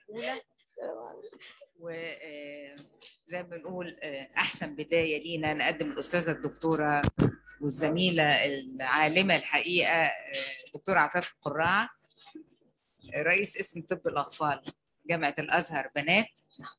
الاولى وزي ما بنقول آه، احسن بدايه لينا نقدم الاستاذه الدكتوره والزميله العالمه الحقيقه آه، دكتوره عفاف القراع رئيس اسم طب الاطفال جامعه الازهر بنات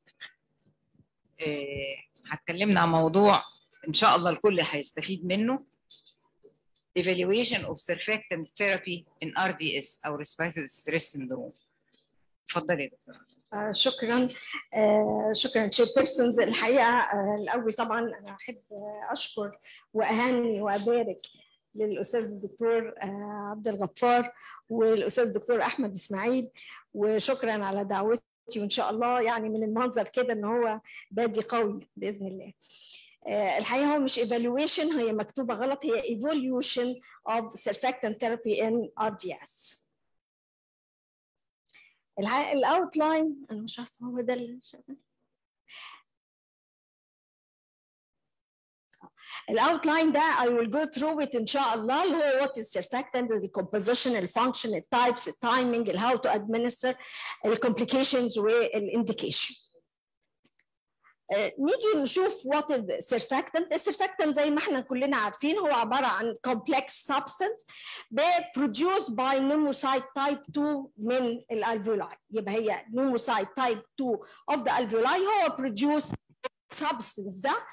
آه، هتكلمنا عن موضوع ان شاء الله الكل هيستفيد منه evaluation of surfactant therapy in RDS او respiratory stress syndrome اتفضلي يا دكتوره آه، شكرا آه، شكرا تشير بيرسونز الحقيقه آه، الاول طبعا انا احب آه، اشكر واهني وابارك للاستاذ الدكتور آه، عبد الغفار والاستاذ الدكتور احمد اسماعيل وشكرا على دعوتي وان شاء الله يعني من المنظر كده ان هو بادي قوي باذن الله آه، الحقيقه هو مش evaluation هي مكتوبه غلط هي evolution of surfactant therapy in RDS الاوتلاين انا مش عارفه هو ده اللي شغال الاوتلاين ده I will go through it ان شاء الله اللي هو what is surfactant the composition الفانكشن التايبس التايمينج how to administer الكومبليكيشنز والانديكيشن نيجي نشوف وات السيرفاكتنت السيرفاكتنت زي ما احنا كلنا عارفين هو عباره عن complex substance produced by pneumocyte type 2 من الالفيولاي يبقى هي pneumocyte type 2 of the alveoli هو produce substance ده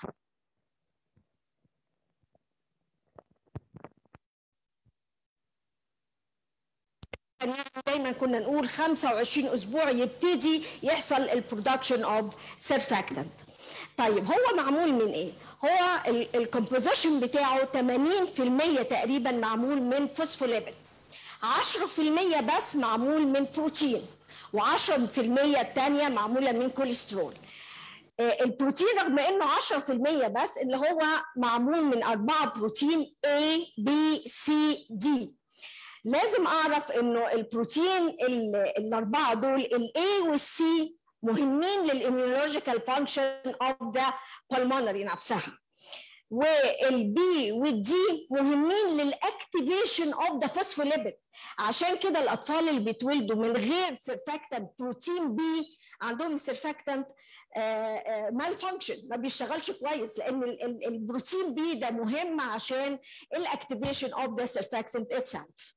دايما كنا نقول 25 اسبوع يبتدي يحصل البرودكشن اوف سيرفاكتنت طيب هو معمول من ايه هو الكومبوزيشن بتاعه 80% تقريبا معمول من فوسفوليبيد 10% بس معمول من بروتين و10% الثانيه معموله من كوليسترول آه، البروتين رغم انه 10% بس اللي هو معمول من اربعه بروتين A B C D لازم اعرف انه البروتين ال- الاربعه دول الاي والسي مهمين للاميونولوجيكال فانكشن اوف ذا pulmonary نفسها والبي والدي مهمين للاكتيفيشن اوف ذا فوسفوليبيد عشان كده الاطفال اللي بيتولدوا من غير سيرفاكتنت بروتين بي عندهم سيرفاكتنت مال فانكشن ما بيشتغلش كويس لان ال- ال- البروتين بي ده مهم عشان الاكتيفيشن اوف ذا سيرفاكتنت اتسلف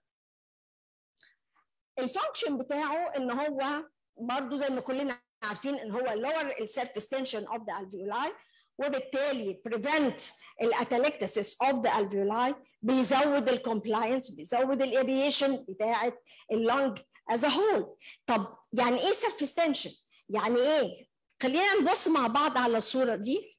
الفانكشن بتاعه ان هو برضو زي ما كلنا عارفين ان هو lower السيرفيس تنشن اوف ذا alveoli وبالتالي prevent الاتالكتسيس اوف ذا alveoli بيزود الكومبلاينس بيزود الاريشن بتاعه اللنج از هول طب يعني ايه سيرفيس تنشن يعني ايه خلينا نبص مع بعض على الصوره دي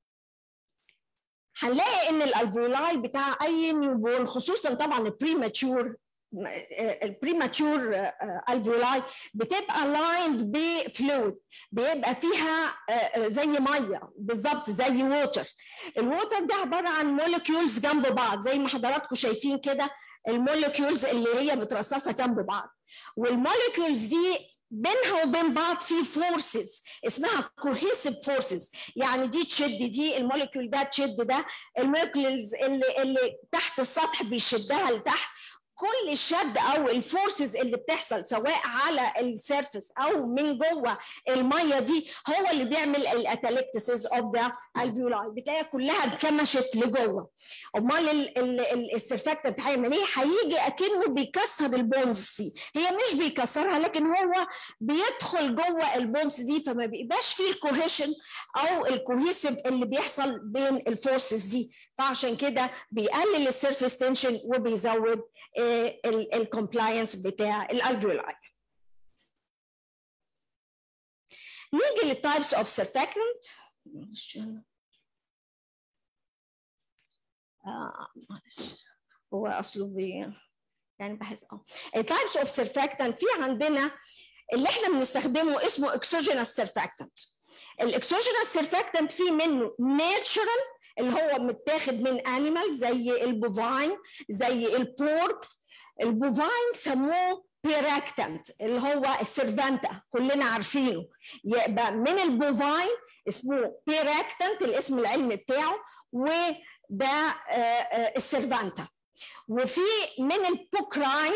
هنلاقي ان الالفيولاي بتاع اي نيوبورن خصوصا طبعا البريماتشور البريماتشور الفيولاي بتبقى لايند بفلويد بيبقى فيها آه، زي ميه بالظبط زي ووتر الووتر ده عباره عن مولكيولز جنب بعض زي ما حضراتكم شايفين كده المولكيولز اللي هي مترصصه جنب بعض والمولكيولز دي بينها وبين بعض في فورسز اسمها كوهيسيف فورسز يعني دي تشد دي المولكيول ده تشد ده المولكيولز اللي اللي تحت السطح بيشدها لتحت كل الشد او الفورسز اللي بتحصل سواء على السيرفس او من جوه الميه دي هو اللي بيعمل الاتالكتسز اوف ذا الفيولاي بتلاقيها كلها اتكمشت لجوه امال السرفاكتنت هيعمل ايه؟ هيجي اكنه بيكسر البونز دي هي مش بيكسرها لكن هو بيدخل جوه البونز دي فما بيبقاش فيه الكوهيشن او الكوهيسيف اللي بيحصل بين الفورسز دي فعشان كده بيقلل السيرفيس تنشن وبيزود الكومبلاينس بتاع الالفيولاي نيجي للتايبس اوف سيرفاكتنت آه معلش هو اصله بي يعني بحس اه التايبس اوف سيرفاكتنت في عندنا اللي احنا بنستخدمه اسمه اكسوجينس سيرفاكتنت الاكسوجينس سيرفاكتنت في منه ناتشرال اللي هو متاخد من انيمال زي البوفاين زي البورك البوفاين سموه بيراكتنت اللي هو السيرفانتا كلنا عارفينه يبقى من البوفاين اسمه بيراكتنت الاسم العلمي بتاعه وده السيرفانتا وفي من البوكراين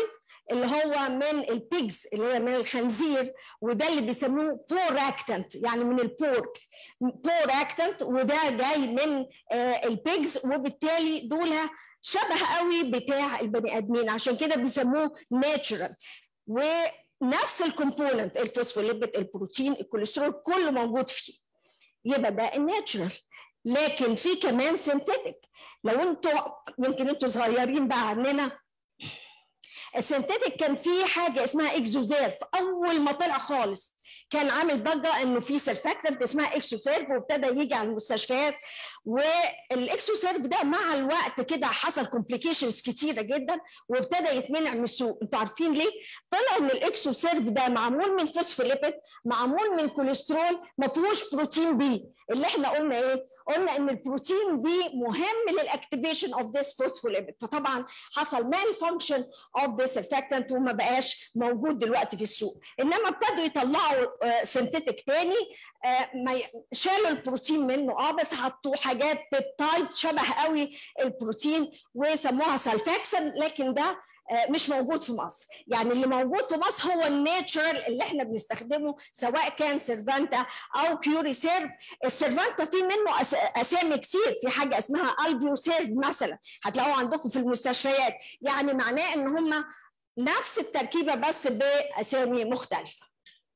اللي هو من البيجز اللي هي من الخنزير وده اللي بيسموه بوراكتنت يعني من البورك بوراكتنت وده جاي من البيجز وبالتالي دول شبه قوي بتاع البني ادمين عشان كده بيسموه ناتشرال ونفس الكومبوننت الفوسفوليبيد البروتين الكوليسترول كله موجود فيه يبقى ده الناتشرال لكن في كمان سينثيتك لو انتوا يمكن انتوا صغيرين بقى عننا السينثيتك كان في حاجه اسمها اكزوزيرف اول ما طلع خالص كان عامل ضجه انه في سيرفاكتنت اسمها اكسوسيرف وابتدى يجي على المستشفيات والاكسوسيرف ده مع الوقت كده حصل كومبليكيشنز كتيره جدا وابتدى يتمنع من السوق انتوا عارفين ليه؟ طلع ان الاكسوسيرف ده معمول من فوسفوليبيد معمول من كوليسترول ما فيهوش بروتين بي اللي احنا قلنا ايه؟ قلنا ان البروتين بي مهم للاكتيفيشن اوف ذس فوسفوليبيد فطبعا حصل مال فانكشن اوف ذس سيرفاكتنت وما بقاش موجود دلوقتي في السوق انما ابتدوا يطلعوا سنتيتك تاني ما شالوا البروتين منه اه بس حطوا حاجات بيبتايد شبه قوي البروتين وسموها سلفاكسن لكن ده مش موجود في مصر يعني اللي موجود في مصر هو الناتشرال اللي احنا بنستخدمه سواء كان سيرفانتا او كيوري سيرف السيرفانتا في منه اسامي كتير في حاجه اسمها الفيو سيرف مثلا هتلاقوه عندكم في المستشفيات يعني معناه ان هم نفس التركيبه بس باسامي مختلفه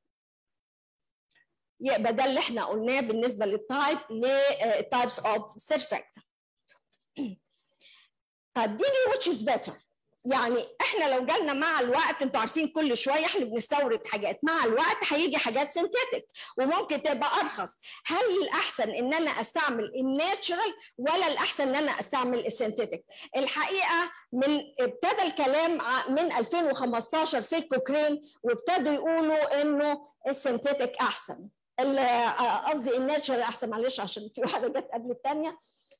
يبقى ده اللي احنا قلناه بالنسبه للتايب للتايبس اوف سيرفكت طب دي which is better يعني احنا لو جالنا مع الوقت انتوا عارفين كل شويه احنا بنستورد حاجات مع الوقت هيجي حاجات سينثيتك وممكن تبقى ارخص هل الاحسن ان انا استعمل الناتشرال ولا الاحسن ان انا استعمل السينثيتك الحقيقه من ابتدى الكلام من 2015 في الكوكرين وابتدوا يقولوا انه السينثيتك احسن قصدي الناتشرال احسن معلش عشان في واحده جت قبل الثانيه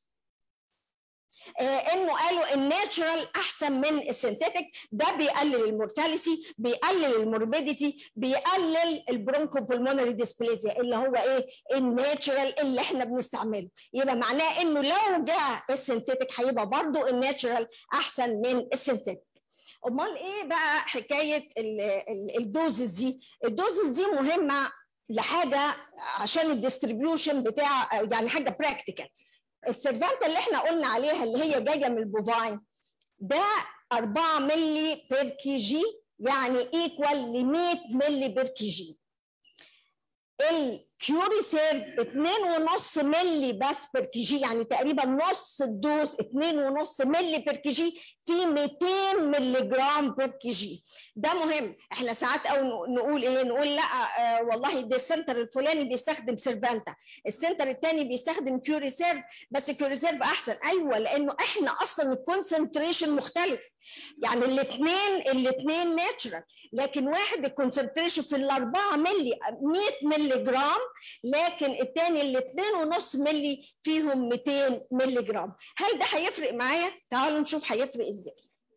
انه قالوا الناتشرال احسن من السينثيتك ده بيقلل المورتاليتي بيقلل الموربيديتي بيقلل البرونكو بولمونري ديسبليزيا اللي هو ايه الناتشرال اللي احنا بنستعمله يبقى معناه انه لو جاء السينثيتك هيبقى برضه الناتشرال احسن من السينثيتك امال ايه بقى حكايه الدوزز دي الدوزز دي مهمه لحاجه عشان الديستريبيوشن بتاع يعني حاجه براكتيكال السيرفانتا اللي احنا قلنا عليها اللي هي جايه من البوفاين ده 4 ملي بير كي جي يعني ايكوال ل 100 ملي بير كي جي الكيوري سيرف 2.5 ملي بس بير كي جي يعني تقريبا نص الدوز 2.5 ملي بير كي جي في 200 ملي جرام بير كي جي ده مهم احنا ساعات او نقول ايه نقول لا آه والله ده السنتر الفلاني بيستخدم سيرفانتا السنتر الثاني بيستخدم كيوري سيرف بس كيوري سيرف احسن ايوه لانه احنا اصلا الكونسنتريشن مختلف يعني الاثنين الاثنين ناتشرال لكن واحد الكونسنتريشن في ال 4 ملي 100 ملي جرام لكن الثاني ال 2.5 ملي فيهم 200 ملي جرام هل ده هيفرق معايا تعالوا نشوف هيفرق ازاي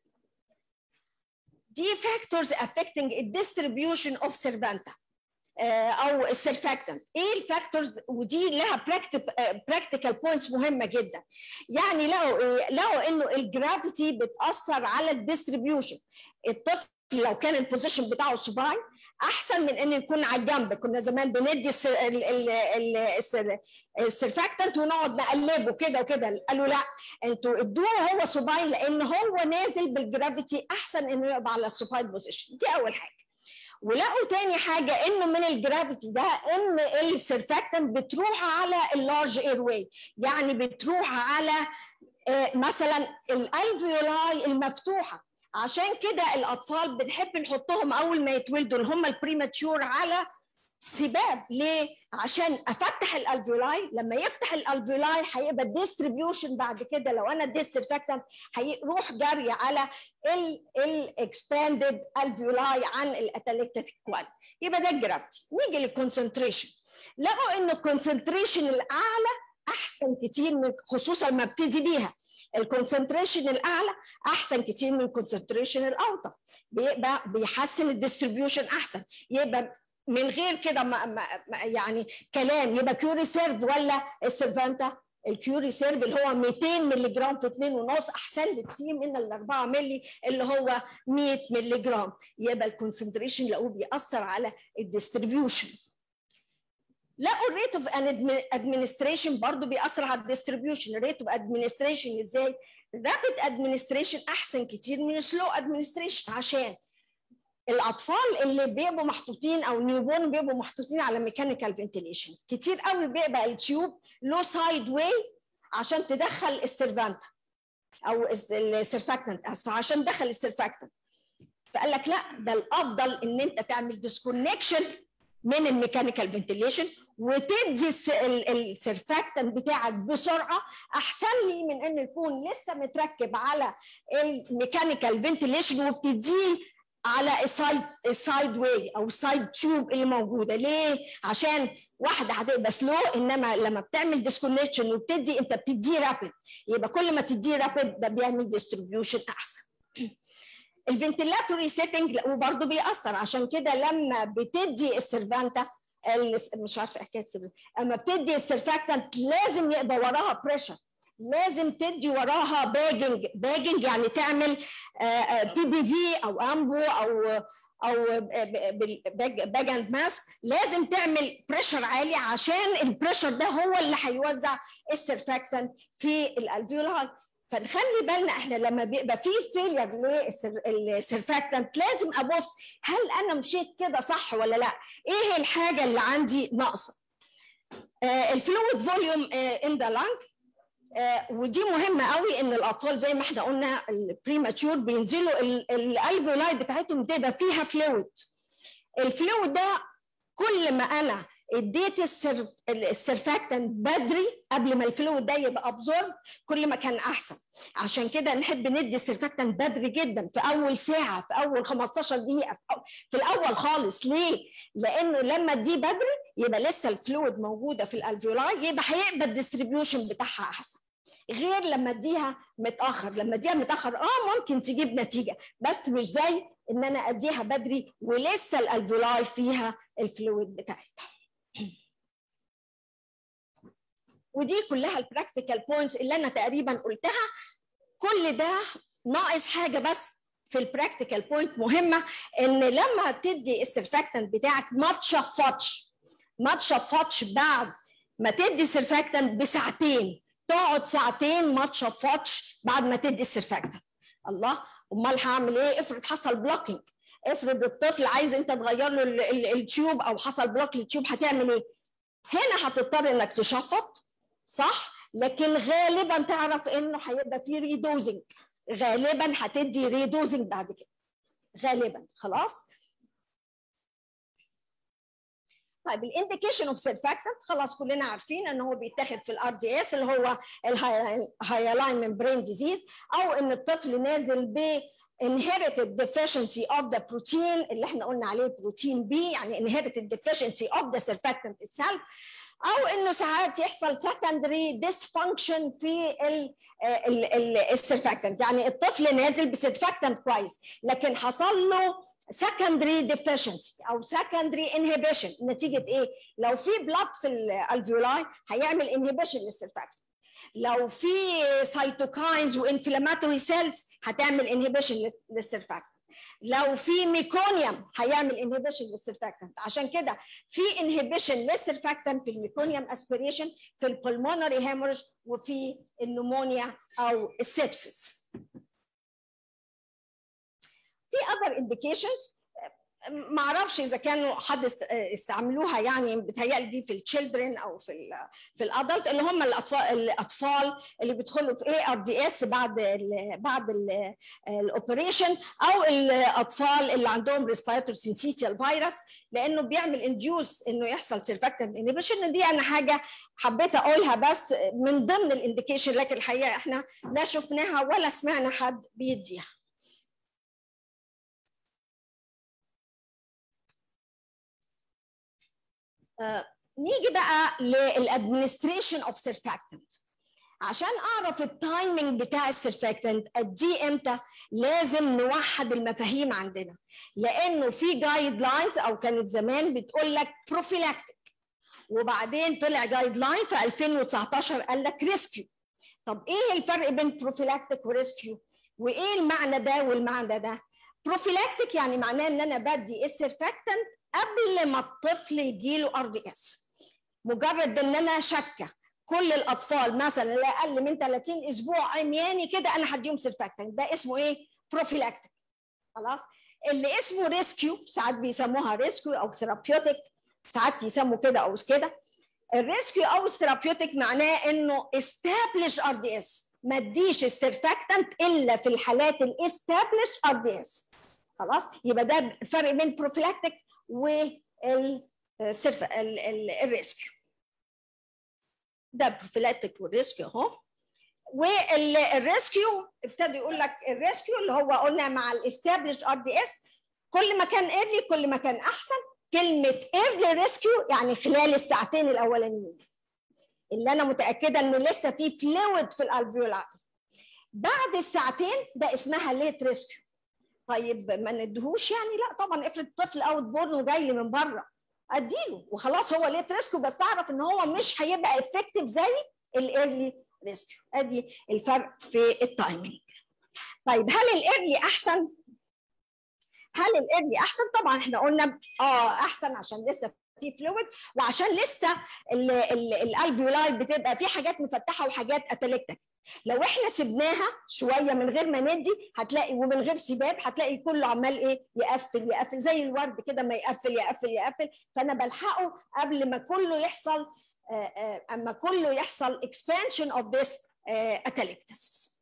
دي factors affecting the distribution of servanta او السيرفاكتنت ايه الفاكتورز ودي لها براكتيكال بوينتس مهمه جدا يعني لقوا لقوا انه الجرافيتي بتاثر على الديستريبيوشن الطفل لو كان البوزيشن بتاعه صباعي احسن من ان يكون على الجنب كنا زمان بندي السرفاكتنت ونقعد نقلبه كده وكده قالوا لا انتوا ادوه هو صباعي لان هو نازل بالجرافيتي احسن انه يبقى على السوبايد بوزيشن دي اول حاجه ولقوا تاني حاجة انه من الجرافيتي ده ان السرفاكتنت بتروح على اللارج اير واي يعني بتروح على مثلا الالفيولاي المفتوحة عشان كده الاطفال بنحب نحطهم اول ما يتولدوا اللي هم البريماتشور على سباب ليه؟ عشان افتح الالفيولاي لما يفتح الالفيولاي هيبقى الديستريبيوشن بعد كده لو انا اديت سيرفاكتنت هيروح جري على الاكسباندد الفيولاي عن الاتاليكتيك كوال يبقى ده الجرافيتي نيجي للكونسنتريشن لقوا ان الكونسنتريشن الاعلى احسن كتير من خصوصا ما ابتدي بيها الكونسنتريشن الاعلى احسن كتير من الكونسنتريشن الاوطى بيبقى بيحسن الديستريبيوشن احسن يبقى من غير كده ما ما يعني كلام يبقى كيوري سيرف ولا السيرفانتا الكيوري سيرف اللي هو 200 مللي جرام في 2 ونص احسن لي كتير من ال 4 مللي اللي هو 100 مللي جرام يبقى الكونسنتريشن لقوه بيأثر على الديستريبيوشن لقوا الريت اوف ادمنستريشن برضه بيأثر على الديستريبيوشن الريت اوف ادمنستريشن ازاي؟ رابid ادمنستريشن احسن كتير من سلو ادمنستريشن عشان الاطفال اللي بيبقوا محطوطين او نيوبورن بيبقوا محطوطين على ميكانيكال فنتيليشن كتير قوي بيبقى التيوب له سايد واي عشان تدخل السيرفانتا او السيرفاكتنت اسف عشان تدخل السيرفاكتنت فقال لك لا ده الافضل ان انت تعمل ديسكونكشن من الميكانيكال فنتيليشن وتدي السيرفاكتنت بتاعك بسرعه احسن لي من انه يكون لسه متركب على الميكانيكال فنتيليشن وبتديه على السايد السايد واي او السايد تيوب اللي موجوده ليه؟ عشان واحده هتبقى سلو انما لما بتعمل ديسكونكشن وبتدي انت بتديه رابid يبقى كل ما تديه رابid ده بيعمل ديستريبيوشن احسن. الفنتيلاتوري سيتنج وبرضه بيأثر عشان كده لما بتدي السيرفانتا مش عارفه حكايه اما بتدي السيرفاكتنت لازم يبقى وراها بريشر لازم تدي وراها باجنج باجنج يعني تعمل بي بي في او امبو او او باج اند ماسك لازم تعمل بريشر عالي عشان البريشر ده هو اللي هيوزع السيرفاكتنت في الالفيولاي فنخلي بالنا احنا لما بيبقى في فيلير للسيرفاكتنت لازم ابص هل انا مشيت كده صح ولا لا؟ ايه الحاجه اللي عندي ناقصه؟ آه الفلويد فوليوم ان ذا لانج ودي مهمه قوي ان الاطفال زي ما احنا قلنا البريماتشور بينزلوا الالفيولاي بتاعتهم تبقى فيها فلويد الفلويد ده كل ما انا اديت السرفاكتنت بدري قبل ما الفلويد ده يبقى ابزورب كل ما كان احسن عشان كده نحب ندي السرفاكتنت بدري جدا في اول ساعه في اول 15 دقيقه في الاول خالص ليه؟ لانه لما اديه بدري يبقى لسه الفلويد موجوده في الالفيولاي يبقى هيبقى الديستريبيوشن بتاعها احسن غير لما اديها متاخر لما اديها متاخر اه ممكن تجيب نتيجه بس مش زي ان انا اديها بدري ولسه الالفيولاي فيها الفلويد بتاعتها ودي كلها البراكتيكال بوينتس اللي انا تقريبا قلتها كل ده ناقص حاجه بس في البراكتيكال بوينت مهمه ان لما تدي السرفاكتنت بتاعك ما تشفطش ما تشفطش بعد ما تدي السرفاكتنت بساعتين تقعد ساعتين ما تشفطش بعد ما تدي السرفاكتنت الله امال هعمل ايه افرض حصل بلوكينج افرض الطفل عايز انت تغير له التيوب او حصل بلوك للتيوب هتعمل ايه هنا هتضطر انك تشفط صح لكن غالبا تعرف انه هيبقى في ريدوزنج غالبا هتدي ريدوزنج بعد كده غالبا خلاص طيب الانديكيشن اوف سيرفاكتنت خلاص كلنا عارفين ان هو بيتاخد في الار دي اس اللي هو الهايلاين ممبرين ديزيز او ان الطفل نازل ب inherited deficiency of the protein اللي احنا قلنا عليه بروتين بي يعني inherited deficiency of the surfactant itself او انه ساعات يحصل secondary dysfunction في السرفاكتنت يعني الطفل نازل بسرفاكتنت كويس لكن حصل له secondary deficiency او secondary inhibition نتيجه ايه؟ لو في بلاد في الالفيولاي هيعمل inhibition للسرفاكتنت لو في سيتوكاينز وانفلاماتوري سيلز هتعمل انهبيشن للسرفاكتنت لو في ميكونيوم هيعمل انهبيشن للسرفاكتنت عشان كده في انهبيشن للسرفاكتنت في الميكونيوم اسبيريشن في البلمونري هيموريج وفي النمونيا او السبسس في other indications ما اعرفش اذا كانوا حد استعملوها يعني بتهيألي دي في التشيلدرن او في ال في الادلت اللي هم الاطفال الاطفال اللي بيدخلوا في اي ار دي اس بعد ال بعد الاوبريشن او الاطفال اللي عندهم ريسبيراتوري سينسيتيال فيروس لانه بيعمل انديوس انه يحصل سيرفاكتنت انيبيشن دي انا حاجه حبيت اقولها بس من ضمن الانديكيشن لكن الحقيقه احنا لا شفناها ولا سمعنا حد بيديها آه نيجي بقى للادمنستريشن اوف سيرفاكتنت عشان اعرف التايمنج بتاع السيرفاكتنت اديه امتى لازم نوحد المفاهيم عندنا لانه في جايد لاينز او كانت زمان بتقول لك بروفيلاكتيك وبعدين طلع جايد لاين في 2019 قال لك ريسكيو طب ايه الفرق بين بروفيلاكتيك وريسكيو وايه المعنى ده والمعنى ده بروفيلاكتيك يعني معناه ان انا بدي السيرفاكتنت قبل ما الطفل يجي له ار دي اس مجرد ان انا شاكه كل الاطفال مثلا لا اقل من 30 اسبوع عمياني كده انا هديهم سيرفاكتنت ده اسمه ايه بروفيلاكتيك خلاص اللي اسمه ريسكيو ساعات بيسموها ريسكيو او ثيرابيوتيك ساعات يسموا كده او كده الريسكيو او الثيرابيوتيك معناه انه استابلش ار دي اس ما اديش السيرفاكتنت الا في الحالات الاستابلش ار دي اس خلاص يبقى ده الفرق بين بروفيلاكتيك والريسكيو ده بروفيلاكتيك والريسكيو اهو والريسكيو ابتدى يقول لك الريسكيو اللي هو قلنا مع الاستابلش ار دي اس كل ما كان ايرلي كل ما كان احسن كلمه ايرلي ريسكيو يعني خلال الساعتين الاولانيين اللي انا متاكده ان لسه في فلويد في الالفيولاي بعد الساعتين ده اسمها ليت ريسكيو طيب ما ندهوش يعني لا طبعا افرض طفل اوت بورن وجاي لي من بره اديله وخلاص هو ليت ريسكيو بس اعرف ان هو مش هيبقى افكتيف زي الايرلي ريسكيو ادي الفرق في التايمينج طيب هل الايرلي احسن هل الايرلي احسن طبعا احنا قلنا اه احسن عشان لسه في فلويد وعشان لسه الالفيولاي بتبقى في حاجات مفتحه وحاجات اتلكتك لو احنا سبناها شويه من غير ما ندي هتلاقي ومن غير سباب هتلاقي كله عمال ايه يقفل يقفل زي الورد كده ما يقفل يقفل يقفل فانا بلحقه قبل ما كله يحصل اما كله يحصل expansion of this atelectasis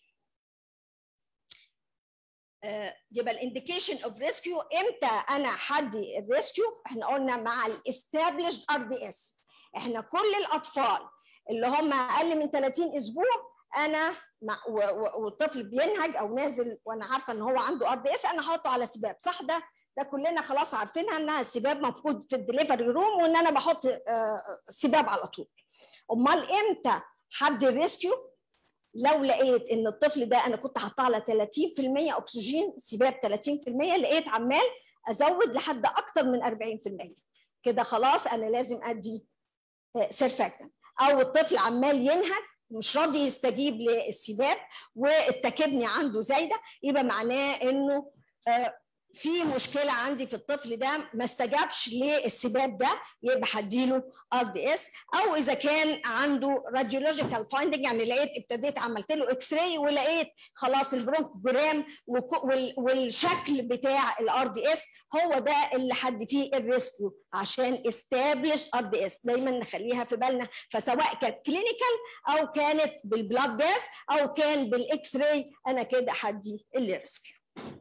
يبقى الانديكيشن اوف ريسكيو امتى انا هدي الريسكيو احنا قلنا مع الاستابليشد ار دي اس احنا كل الاطفال اللي هم اقل من 30 اسبوع انا مع والطفل بينهج او نازل وانا عارفه ان هو عنده ار دي اس انا هحطه على سباب صح ده ده كلنا خلاص عارفينها انها السباب مفقود في الدليفري روم وان انا بحط سباب على طول امال امتى حد ريسكيو لو لقيت ان الطفل ده انا كنت حاطاه على 30% اكسجين سباب 30% لقيت عمال ازود لحد اكتر من 40% كده خلاص انا لازم ادي سيرفاكتنت او الطفل عمال ينهج مش راضي يستجيب للسباب والتكبني عنده زايده يبقى معناه انه في مشكله عندي في الطفل ده ما استجابش للسباب ده يبقى هديله ار دي اس او اذا كان عنده راديولوجيكال فايندنج يعني لقيت ابتديت عملت له اكس راي ولقيت خلاص البرونكوجرام والشكل بتاع الار دي اس هو ده اللي حد فيه الريسكيو عشان استابلش ار دي اس دايما نخليها في بالنا فسواء كانت كلينيكال او كانت بالبلاد جاز او كان بالاكس راي انا كده هدي الريسكيو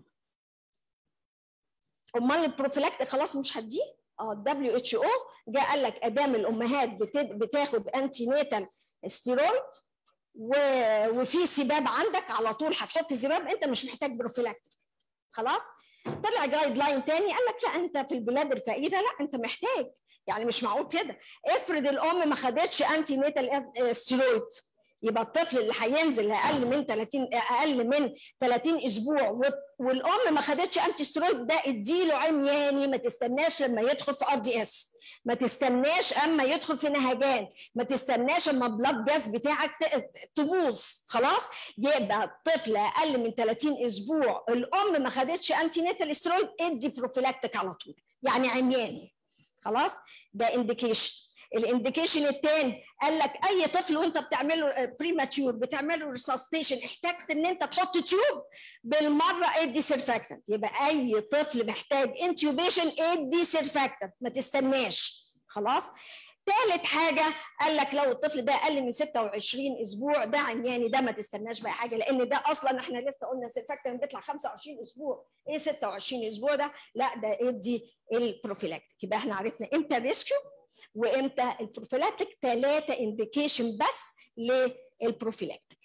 امال البروفيلاكتيك خلاص مش هديه اه الدبليو اتش او جاء قال لك ادام الامهات بتاخد انتي ناتال ستيرويد وفي سباب عندك على طول هتحط سباب انت مش محتاج بروفيلاكتيك خلاص طلع جايد لاين تاني قال لك لا انت في البلاد الفقيره لا انت محتاج يعني مش معقول كده افرض الام ما خدتش انتي ناتال ستيرويد يبقى الطفل اللي هينزل اقل من 30 اقل من 30 اسبوع والام ما خدتش انتي سترويد ده اديله عمياني ما تستناش لما يدخل في ار دي اس ما تستناش اما يدخل في نهجان ما تستناش اما البلاد جاز بتاعك تبوظ خلاص يبقى الطفل اقل من 30 اسبوع الام ما خدتش انتي ناتال سترويد ادي بروفيلاكتيك على طول يعني عمياني خلاص ده انديكيشن الانديكيشن الثاني قال لك اي طفل وانت بتعمل له بريماتيور بتعمل له ريسستيشن احتجت ان انت تحط تيوب بالمره ادي سيرفاكتنت يبقى اي طفل محتاج انتيوبيشن ادي سيرفاكتنت ما تستناش خلاص ثالث حاجة قال لك لو الطفل ده أقل من 26 أسبوع ده عمياني ده ما تستناش بقى حاجة لأن ده أصلا إحنا لسه قلنا سيرفاكتنت بيطلع 25 أسبوع إيه 26 أسبوع ده؟ لا ده ادي البروفيلاكتيك يبقى إحنا عرفنا إمتى ريسكيو وامتى البروفيلاكتيك ثلاثه انديكيشن بس للبروفيلاكتيك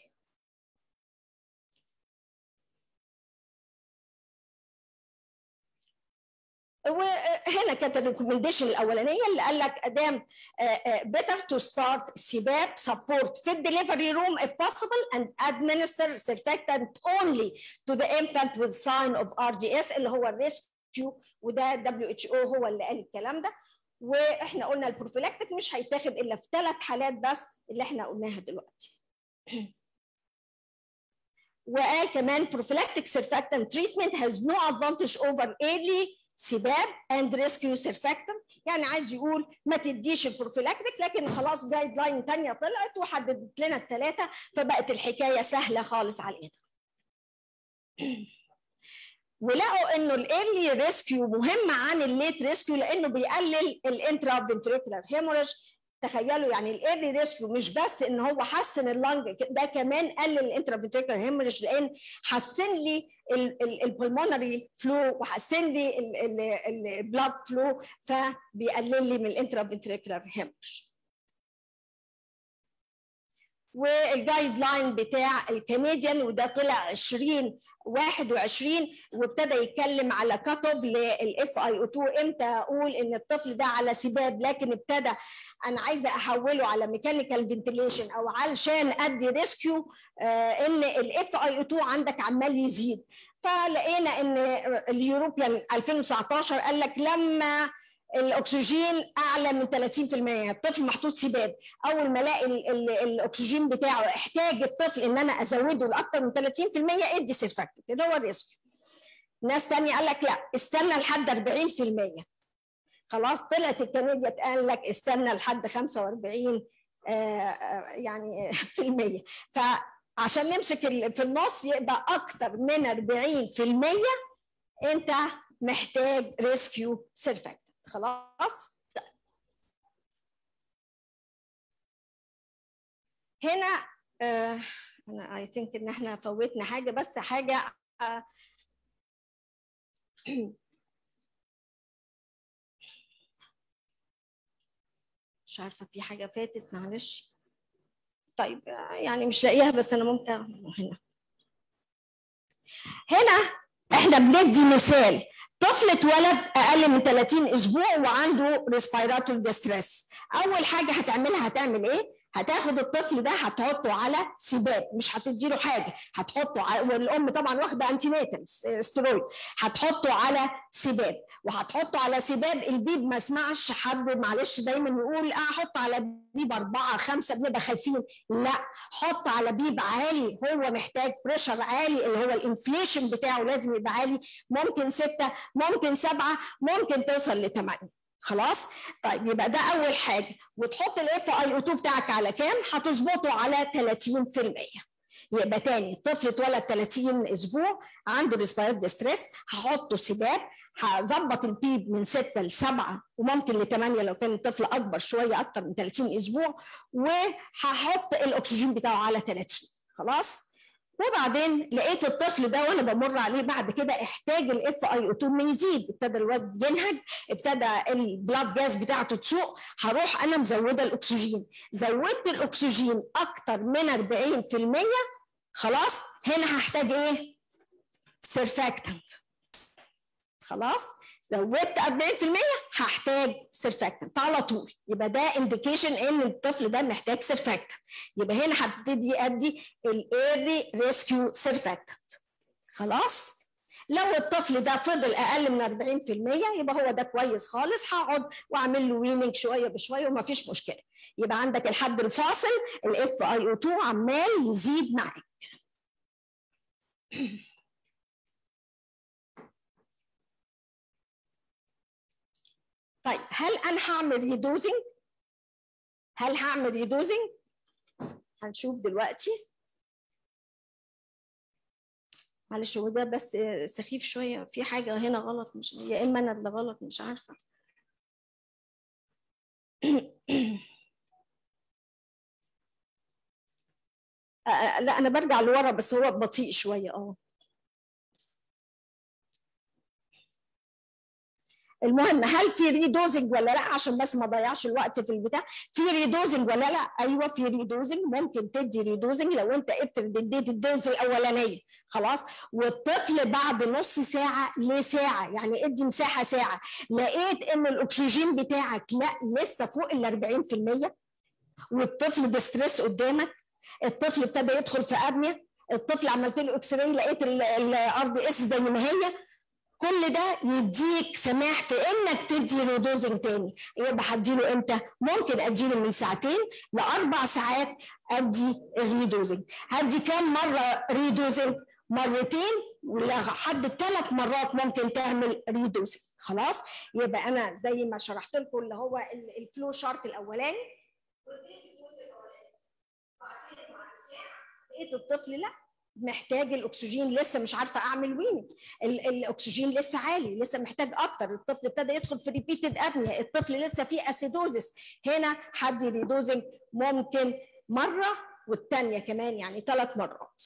وهنا كانت الريكومنديشن الاولانيه اللي قال لك ادام better to start سباب support في الدليفري روم if possible and administer surfactant only to the infant with sign of RDS اللي هو الريسكيو وده WHO هو اللي قال الكلام ده واحنا قلنا البروفيلاكتيك مش هيتاخد الا في ثلاث حالات بس اللي احنا قلناها دلوقتي وقال كمان prophylactic surfactant treatment has no advantage over early سباب and rescue surfactant يعني عايز يقول ما تديش البروفيلاكتيك لكن خلاص جايد لاين ثانيه طلعت وحددت لنا الثلاثه فبقت الحكايه سهله خالص علينا ولقوا انه الايرلي ريسكيو مهم عن الليت ريسكيو لانه بيقلل الانترا فنتريكولار هيموريج تخيلوا يعني الايرلي ريسكيو مش بس ان هو حسن اللنج ده كمان قلل الانترافيتريكولار هيموريج لان حسن لي البلمونري فلو وحسن لي البلاد فلو فبيقلل لي من الانترافيتريكولار هيموريج والجايد لاين بتاع الكنديان وده طلع 20 21 وابتدى يتكلم على كات اوف للاف اي او 2 امتى اقول ان الطفل ده على سباب لكن ابتدى انا عايزه احوله على ميكانيكال فنتيليشن او علشان ادي ريسكيو آه ان الاف اي او 2 عندك عمال يزيد فلقينا ان اليوروبيان 2019 قال لك لما الاكسجين اعلى من 30% الطفل محطوط سباب اول ما الاقي الاكسجين بتاعه احتاج الطفل ان انا ازوده لاكثر من 30% ادي سيرفاكتنت اللي هو الريسك ناس تانية قال لك لا استنى لحد 40% خلاص طلعت الكندية قال لك استنى لحد 45 يعني في المية فعشان نمسك في النص يبقى اكتر من 40% انت محتاج ريسكيو سيرفاكتنت خلاص هنا آه انا اي ثينك ان احنا فوتنا حاجه بس حاجه آه مش عارفه في حاجه فاتت معلش طيب يعني مش لاقيها بس انا ممكن هنا هنا احنا بندي مثال طفل اتولد اقل من 30 اسبوع وعنده ريسبيراتوري ديستريس اول حاجه هتعملها هتعمل ايه هتاخد الطفل ده هتحطه على سباب مش هتدي له حاجه هتحطه على والام طبعا واخده انتي ناتال ستيرويد هتحطه على سباب وهتحطه على سباب البيب ما اسمعش حد معلش دايما يقول اه حط على بيب اربعه خمسه بنبقى خايفين لا حط على بيب عالي هو محتاج بريشر عالي اللي هو الانفليشن بتاعه لازم يبقى عالي ممكن سته ممكن سبعه ممكن توصل لثمانيه خلاص طيب يبقى ده اول حاجه وتحط الاف اي او 2 بتاعك على كام هتظبطه على 30% يبقى تاني الطفل اتولد 30 اسبوع عنده ريسبيرات ديستريس هحطه سباب هظبط البيب من 6 ل 7 وممكن ل 8 لو كان الطفل اكبر شويه اكتر من 30 اسبوع وهحط الاكسجين بتاعه على 30 خلاص وبعدين لقيت الطفل ده وانا بمر عليه بعد كده احتاج الاف اي او 2 يزيد ابتدى الواد ينهج ابتدى البلاد جاز بتاعته تسوق هروح انا مزوده الاكسجين زودت الاكسجين اكتر من 40% خلاص هنا هحتاج ايه سيرفاكتنت خلاص زودت 40% هحتاج سيرفاكتنت على طول يبقى ده انديكيشن ان الطفل ده محتاج سيرفاكتنت يبقى هنا هبتدي ادي الايرلي ريسكيو سيرفاكتنت خلاص لو الطفل ده فضل اقل من 40% يبقى هو ده كويس خالص هقعد واعمل له ويننج شويه بشويه وما فيش مشكله يبقى عندك الحد الفاصل الاف اي او 2 عمال يزيد معاك طيب هل انا هعمل ريدوزنج هل هعمل ريدوزنج هنشوف دلوقتي معلش هو ده بس سخيف شويه في حاجه هنا غلط مش يا اما انا اللي غلط مش عارفه لا انا برجع لورا بس هو بطيء شويه اه المهم هل في ريدوزنج ولا لا عشان بس ما اضيعش الوقت في البتاع في ريدوزنج ولا لا ايوه في ريدوزنج ممكن تدي ريدوزنج لو انت افرض اديت الدوز الاولانيه خلاص والطفل بعد نص ساعه لساعه يعني ادي مساحه ساعه لقيت ان الاكسجين بتاعك لا لسه فوق ال 40% والطفل ديستريس قدامك الطفل ابتدى يدخل في ابنيا الطفل عملت له اكس راي لقيت الار دي اس زي ما هي كل ده يديك سماح في انك تدي ريدوزنج تاني يبقى هديله امتى؟ ممكن اديله من ساعتين لاربع ساعات ادي الريدوزنج هدي كام مره ريدوزنج؟ مرتين لحد ثلاث مرات ممكن تعمل ريدوزنج خلاص يبقى انا زي ما شرحت لكم اللي هو الفلو شارت الاولاني لقيت الطفل لا محتاج الاكسجين لسه مش عارفه اعمل وين الاكسجين لسه عالي لسه محتاج اكتر الطفل ابتدى يدخل في ريبيتد ابنيا الطفل لسه فيه اسيدوزس هنا حد ريدوزنج ممكن مره والثانيه كمان يعني ثلاث مرات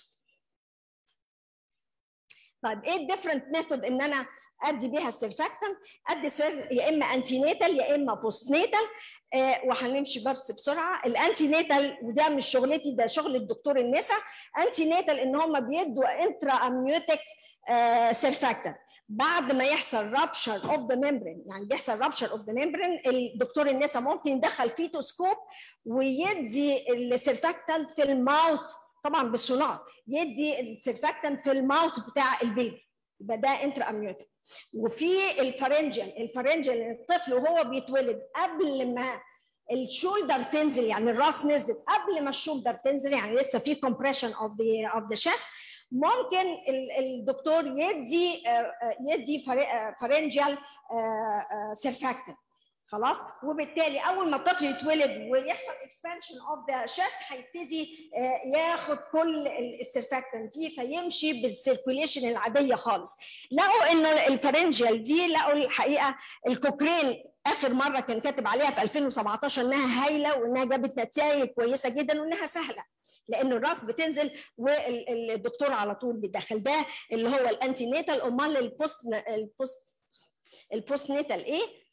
طيب ايه الديفرنت ميثود ان انا ادي بيها السيرفاكتنت ادي سير يا اما انتي ناتال يا اما بوست ناتال آه وهنمشي بس بسرعه الانتي ناتال وده مش شغلتي ده شغل الدكتور النساء انتي ناتال ان هم بيدوا انترا امنيوتيك آه سيرفاكتنت بعد ما يحصل رابشر اوف ذا ميمبرين يعني بيحصل رابشر اوف ذا ميمبرين الدكتور النساء ممكن يدخل فيتوسكوب ويدي السيرفاكتنت في الماوث طبعا بالسونار يدي السيرفاكتنت في الماوث بتاع البيبي يبقى ده انترا امنيوتيك وفي الفرنجل الفرنجل الطفل وهو بيتولد قبل ما الشولدر تنزل يعني الراس نزل قبل ما الشولدر تنزل يعني لسه في compression of the of the chest ممكن الدكتور يدي يدي فرنجل سيرفاكتنت خلاص وبالتالي اول ما الطفل يتولد ويحصل اكسبانشن اوف ذا شيست هيبتدي ياخد كل السيرفاكتنت دي فيمشي بالسيركوليشن العاديه خالص لقوا ان الفرنجيال دي لقوا الحقيقه الكوكرين اخر مره كان كاتب عليها في 2017 انها هايله وانها جابت نتائج كويسه جدا وانها سهله لان الراس بتنزل والدكتور على طول بيدخل ده اللي هو الانتي ناتال امال البوست البوست البوست ناتال ايه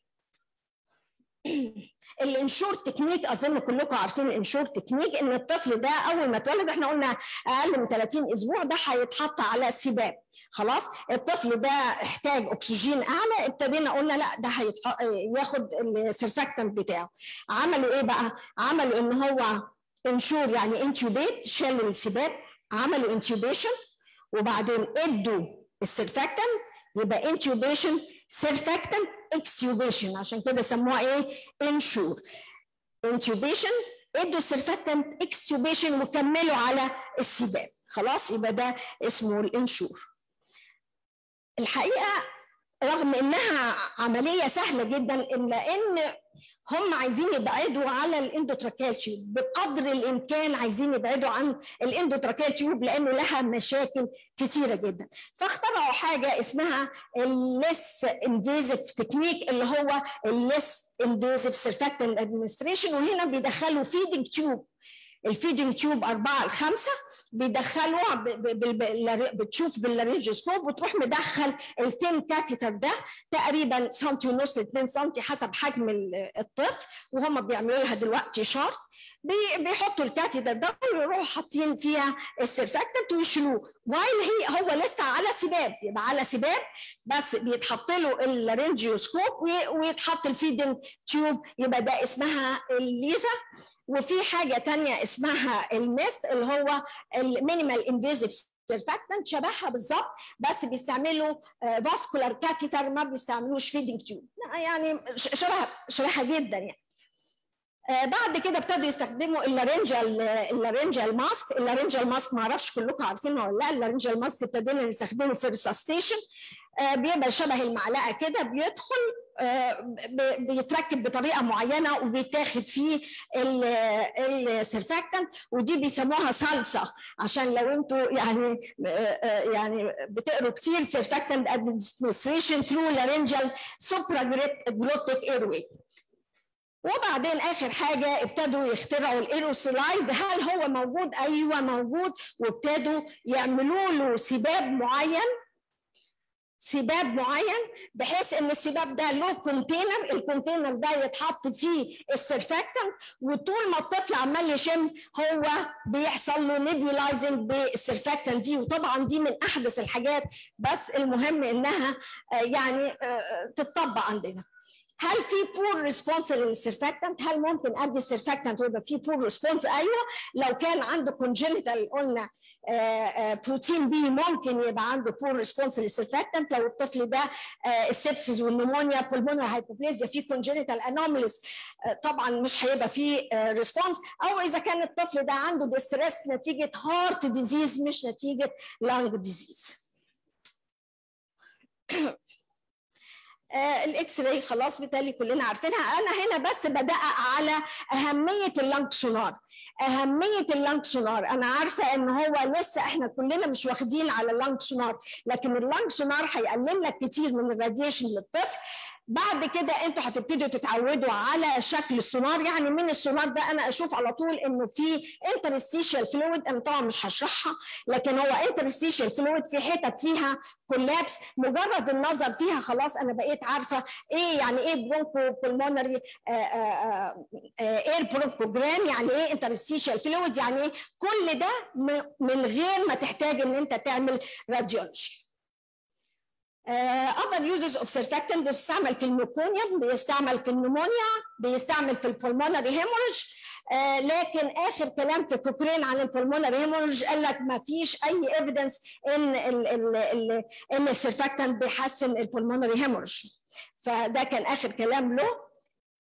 الانشور تكنيك اظن كلكم عارفين الانشور تكنيك ان الطفل ده اول ما اتولد احنا قلنا اقل من 30 اسبوع ده هيتحط على سباب خلاص الطفل ده احتاج اكسجين اعلى ابتدينا قلنا لا ده ياخد السرفاكتنت بتاعه عملوا ايه بقى عملوا ان هو انشور يعني انتوبيت شالوا السباب عملوا انتوبيشن وبعدين ادوا السرفاكتنت يبقى انتوبيشن سيرفاكتنت اكسيوبيشن عشان كده سموها ايه انشور انتوبيشن ادوا السيرفاكتنت اكسيوبيشن وكملوا على السباب خلاص يبقى ده اسمه الانشور الحقيقه رغم انها عمليه سهله جدا الا ان هم عايزين يبعدوا على الاندوتراكيال تيوب بقدر الامكان عايزين يبعدوا عن الاندوتراكيال تيوب لانه لها مشاكل كثيره جدا فاخترعوا حاجه اسمها الليس انفيزيف تكنيك اللي هو الليس انفيزيف سيرفاكتنت ادمنستريشن وهنا بيدخلوا فيدنج تيوب الفيدنج تيوب أربعة لخمسة بيدخلوها بتشوف باللارنجوسكوب وتروح مدخل الثين كاتيتر ده تقريبا سنتي ونص ل 2 سنتي حسب حجم الطفل وهم بيعملوا لها دلوقتي شارت بيحطوا الكاتيتر ده ويروحوا حاطين فيها السيرفاكتنت ويشيلوه وايل هي هو لسه على سباب يبقى على سباب بس بيتحط له اللارنجيوسكوب ويتحط الفيدنج تيوب يبقى ده اسمها الليزا وفي حاجه تانية اسمها الميست اللي هو المينيمال انفيزيف سيرفاكتنت شبهها بالظبط بس بيستعملوا فاسكولار كاتيتر ما بيستعملوش فيدنج تيوب يعني شبه شبهها جدا يعني بعد كده ابتدوا يستخدموا اللارنجال اللارنجال ماسك اللارنجال ماسك ما اعرفش كلكم عارفينه ولا لا اللارنجال ماسك ابتدينا نستخدمه في الريسستيشن بيبقى شبه المعلقه كده بيدخل بيتركب بطريقه معينه وبيتاخد فيه السرفاكتنت ودي بيسموها صلصه عشان لو انتوا يعني يعني بتقروا كتير سرفاكتنت ادمنستريشن ثرو لارنجال سوبرا جلوتيك ايروي وبعدين اخر حاجه ابتدوا يخترعوا الايروسولايزد هل هو موجود ايوه موجود وابتدوا يعملوا له سباب معين سباب معين بحيث ان السباب ده له كونتينر الكونتينر ده يتحط فيه السرفاكتنت وطول ما الطفل عمال يشم هو بيحصل له نيبيولايزنج بالسرفاكتنت دي وطبعا دي من احدث الحاجات بس المهم انها يعني تتطبق عندنا هل في بور ريسبونس للسيرفاكتنت هل ممكن ادي السيرفاكتنت ويبقى في بور ريسبونس ايوه لو كان عنده كونجنتال قلنا بروتين بي ممكن يبقى عنده بور ريسبونس للسيرفاكتنت لو الطفل ده السبسز والنمونيا بولمونر هايبوبليزيا في كونجنتال انوماليز طبعا مش هيبقى في ريسبونس او اذا كان الطفل ده عنده ديستريس نتيجه هارت ديزيز مش نتيجه لانج ديزيز آه الاكس راي خلاص بالتالي كلنا عارفينها انا هنا بس بدقق على اهميه اللانج سونار اهميه اللانج سونار انا عارفه ان هو لسه احنا كلنا مش واخدين على اللانج سونار لكن اللانج سونار هيقلل لك كتير من الراديشن للطفل بعد كده انتوا هتبتدوا تتعودوا على شكل السونار يعني من السونار ده انا اشوف على طول انه في انترستيشال فلويد انا طبعا مش هشرحها لكن هو انترستيشال فلويد في حتت فيها كولابس مجرد النظر فيها خلاص انا بقيت عارفه ايه يعني ايه برونكو بولمونري ايه البرونكوجرام يعني ايه انترستيشال فلويد يعني ايه كل ده من غير ما تحتاج ان انت تعمل راديولوجي other uses of surfactant بيستعمل في الميكونيا بيستعمل في النمونيا بيستعمل في البولمونري هيموريج آه لكن اخر كلام في كوكرين عن البولمونري هيموريج قال لك ما فيش اي ايفيدنس ان ال ال ال ان السرفاكتنت بيحسن البولمونري هيموريج فده كان اخر كلام له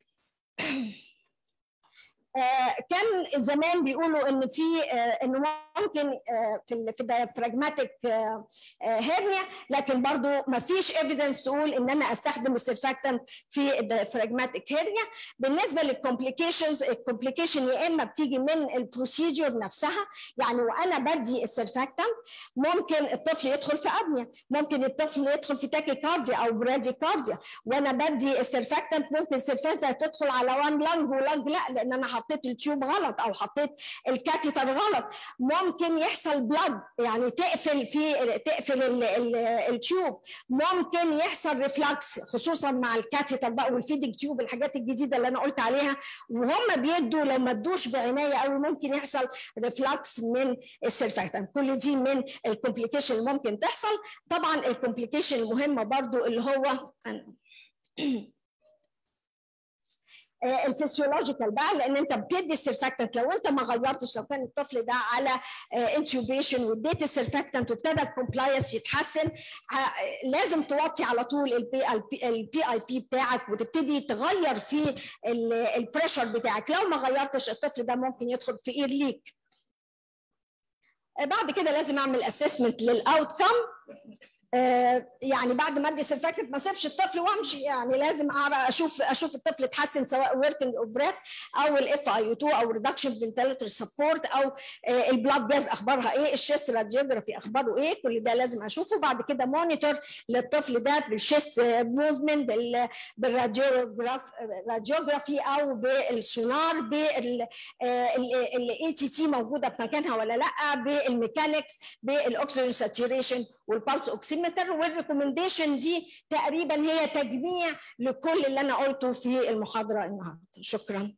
آه كان زمان بيقولوا ان في آه انه ممكن آه في في الديافراجماتيك هيرنيا لكن برضو ما فيش ايفيدنس تقول ان انا استخدم السرفاكتنت في الديافراجماتيك هيرنيا بالنسبه للكومبليكيشنز الكومبليكيشن يا اما بتيجي من البروسيجر نفسها يعني وانا بدي السرفاكتنت ممكن الطفل يدخل في ابنيا ممكن الطفل يدخل في تاكيكارديا او براديكارديا وانا بدي السرفاكتنت ممكن السرفاكتنت تدخل على وان لانج ولانج لا لان انا حطيت التيوب غلط او حطيت الكاتيتر غلط ممكن يحصل بلاد يعني تقفل في تقفل ال ال التيوب ممكن يحصل ريفلكس خصوصا مع الكاتيتر بقى والفيدنج تيوب الحاجات الجديده اللي انا قلت عليها وهم بيدوا لو ما ادوش بعنايه قوي ممكن يحصل ريفلكس من السيرفاكتنت كل دي من الكومبليكيشن اللي ممكن تحصل طبعا الكومبليكيشن المهمه برضو اللي هو الفسيولوجيكال بقى لان انت بتدي السرفاكتنت لو انت ما غيرتش لو كان الطفل ده على انتوبيشن واديت السرفاكتنت وابتدى الكومبلاينس يتحسن لازم توطي على طول البي البي اي بي بتاعك وتبتدي تغير في البريشر بتاعك لو ما غيرتش الطفل ده ممكن يدخل في اير ليك بعد كده لازم اعمل اسسمنت للاوت كم آه يعني بعد ما ادي سرفاكت ما اسيبش الطفل وامشي يعني لازم اشوف اشوف الطفل اتحسن سواء وركينج اوف بريث او الاف اي 2 او ريدكشن فنتيلاتور سبورت او آه البلاد جاز اخبارها ايه الشيست راديوجرافي اخباره ايه كل ده لازم اشوفه بعد كده مونيتور للطفل ده بالشيست موفمنت بالراديوجرافي او بالسونار بال الاي تي تي موجوده في مكانها ولا لا بالميكانكس بالاكسجين ساتوريشن والبالس اوكسيمتر والريكومنديشن دي تقريبا هي تجميع لكل اللي انا قلته في المحاضره النهارده شكرا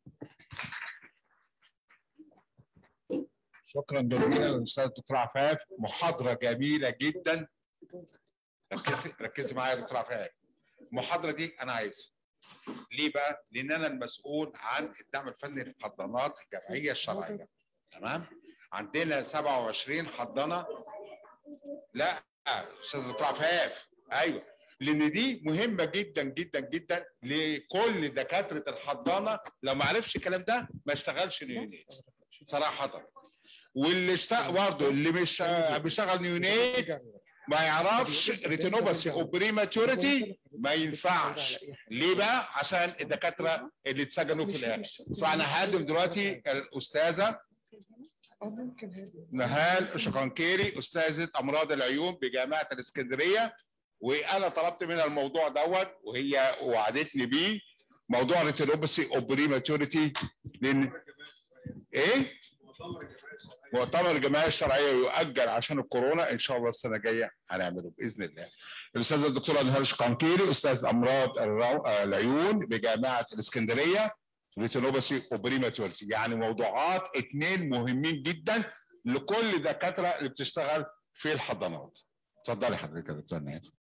شكرا جزيلا للاستاذ دكتور عفاف محاضره جميله جدا ركزي ركزي معايا يا دكتور عفاف المحاضره دي انا عايزها ليه بقى؟ لان انا المسؤول عن الدعم الفني للحضانات الجمعيه الشرعيه تمام؟ عندنا 27 حضانه لا استاذ دكتور عفاف ايوه لان دي مهمه جدا جدا جدا لكل دكاتره الحضانه لو ما عرفش الكلام ده ما اشتغلش نيونيت صراحه واللي اشتغل برضه اللي مش بيشتغل نيونيت ما يعرفش ريتينوباثي او بريماتوريتي ما ينفعش ليه بقى عشان الدكاتره اللي اتسجنوا في الاخر فانا هقدم دلوقتي الاستاذه نهال شقنكيري استاذه امراض العيون بجامعه الاسكندريه وانا طلبت منها الموضوع دوت وهي وعدتني بيه موضوع ريتينوباثي او بريماتوريتي لان ايه؟ مؤتمر الجمعيه الشرعيه يؤجل عشان الكورونا ان شاء الله السنه الجايه هنعمله باذن الله. الاستاذه الدكتوره نهال شقنكيري استاذ امراض العيون بجامعه الاسكندريه ريتينوباثي وبريماتورتي يعني موضوعات اثنين مهمين جدا لكل دكاتره اللي بتشتغل في الحضانات. اتفضلي حضرتك يا دكتور نهال.